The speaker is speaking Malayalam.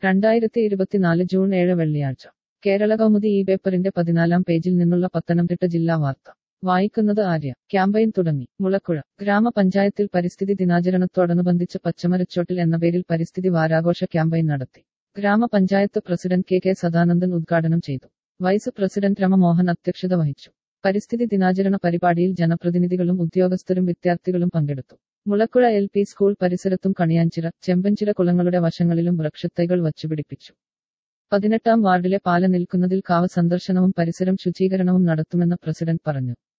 രണ്ടായിരത്തി ഇരുപത്തിനാല് ജൂൺ ഏഴ് വെള്ളിയാഴ്ച കേരള കൗമുദി ഈ പേപ്പറിന്റെ പതിനാലാം പേജിൽ നിന്നുള്ള പത്തനംതിട്ട ജില്ലാ വാർത്ത വായിക്കുന്നത് ആര്യ ക്യാമ്പയിൻ തുടങ്ങി മുളക്കുഴ ഗ്രാമപഞ്ചായത്തിൽ പരിസ്ഥിതി ദിനാചരണത്തോടനുബന്ധിച്ച് പച്ചമരച്ചോട്ടിൽ എന്ന പേരിൽ പരിസ്ഥിതി വാരാഘോഷ ക്യാമ്പയിൻ നടത്തി ഗ്രാമപഞ്ചായത്ത് പ്രസിഡന്റ് കെ കെ സദാനന്ദൻ ഉദ്ഘാടനം ചെയ്തു വൈസ് പ്രസിഡന്റ് രമമോഹൻ അധ്യക്ഷത വഹിച്ചു പരിസ്ഥിതി ദിനാചരണ പരിപാടിയിൽ ജനപ്രതിനിധികളും ഉദ്യോഗസ്ഥരും വിദ്യാർത്ഥികളും പങ്കെടുത്തു മുളക്കുഴ എൽ പി സ്കൂൾ പരിസരത്തും കണിയാഞ്ചിറ ചെമ്പഞ്ചിറ കുളങ്ങളുടെ വശങ്ങളിലും വൃക്ഷത്തൈകൾ വച്ചുപിടിപ്പിച്ചു പതിനെട്ടാം വാർഡിലെ പാല നിൽക്കുന്നതിൽ കാവ് സന്ദർശനവും പരിസരം ശുചീകരണവും നടത്തുമെന്ന് പ്രസിഡന്റ് പറഞ്ഞു